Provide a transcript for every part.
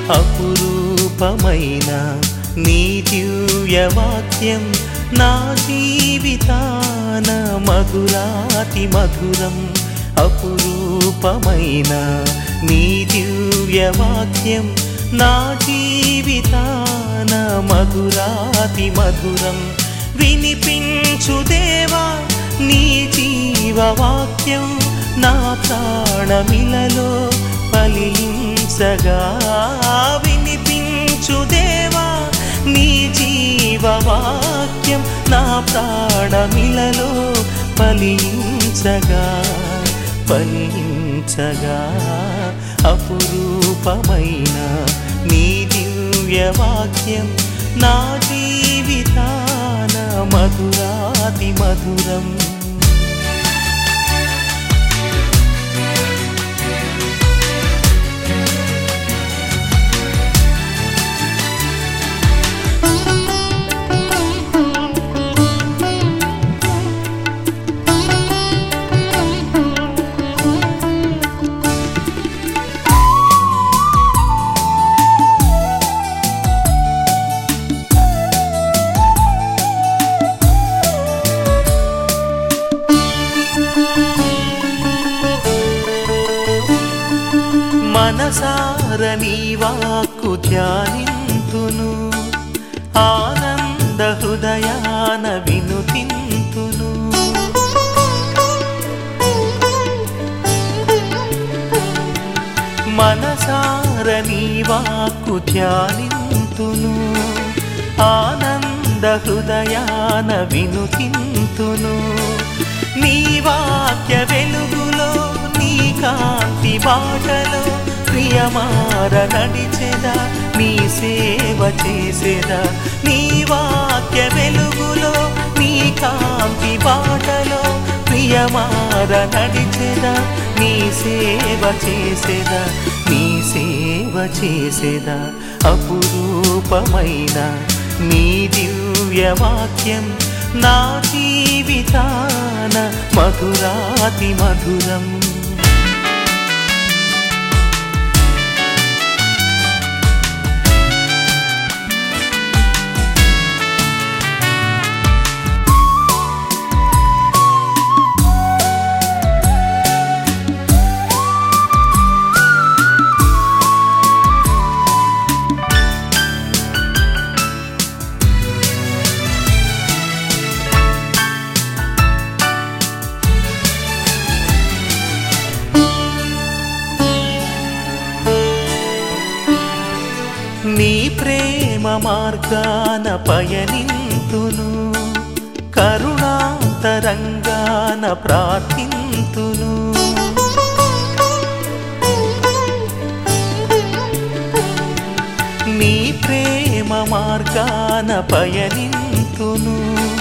అపురూపమైన నీ దివ్య వాక్యం నా జీవితాన మధురాతి మధురం అపురూపమైన నీ దివ్య వాక్యం నా జీవితాన మధురాతి మధురం వినిపించు దేవా నీ జీవవాక్యం నా ప్రాణమిలలో ఫలించగా వినిపించు దేవా నీ జీవవాక్యం నా ప్రాణమిలలో ఫలించగా ఫలించగా అపురూపమైన నీ దివ్య వాక్యం నా జీవితాన మధురాతి మధురం మనసార నీ వాక్కు ధ్యానింతును ఆనంద హృదయాన వినుతింతును మనసార నీ వాక్కు ధ్యానింతును ఆనంద హృదయాన వినుతింతును నీ వాక్య వెలుగులో నీ కాంతి బాటలో ప్రియమార నడిచెదా నీ సేవ చేసేదా నీ వాక్య వెలుగులో నీ కాంతి బాటలో ప్రియమార నడిచెదా నీ సేవ చేసేదా నీ సేవ చేసేదా అపురూపమైన నీ దివ్య వాక్యం నా జీవితాన మధురాతి మధురం నీ ప్రేమ మార్గాన పయనింతును కరుణాంతరంగాన ప్రార్థింతును నీ ప్రేమ మార్గాన పయనింతును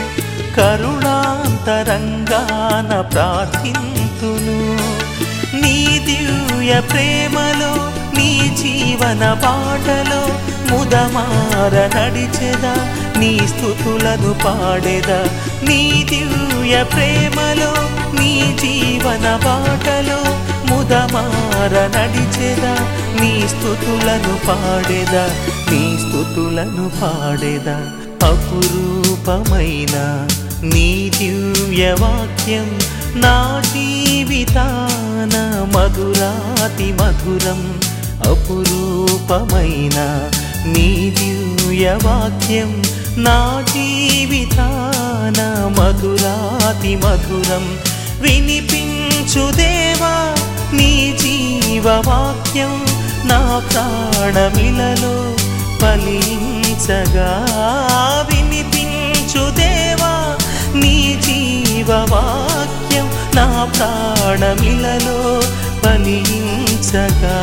కరుణాంతరంగాన ప్రార్థింతును నీ దివ్య ప్రేమలో నీ జీవన బాటలో ముదమార నడిచెదా నీ స్థుతులను పాడెదా నీ దివ్య ప్రేమలో నీ జీవన బాటలో ముదమార నడిచెదా నీ స్థుతులను పాడెదా నీ స్థుతులను పాడెదా అపురూపమైన నీ దివ్య వాక్యం నా జీవితాన మధురాతి మధురం అపురూపమైన నీ దివ్య వాక్యం నా జీవితాన మధురాతి మధురం వినిపించు దేవా నీ జీవవాక్యం నా ప్రాణమిలలో ఫలించగా వినిపించు దేవా నీ జీవవాక్యం నా ప్రాణమిలలో ఫలించగా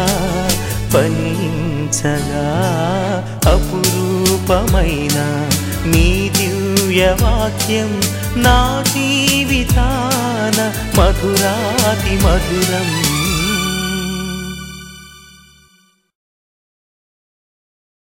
ఫలించగా అపురూపమైన నీ దివ్య వాక్యం నా జీవితాన మధురాతి మధురం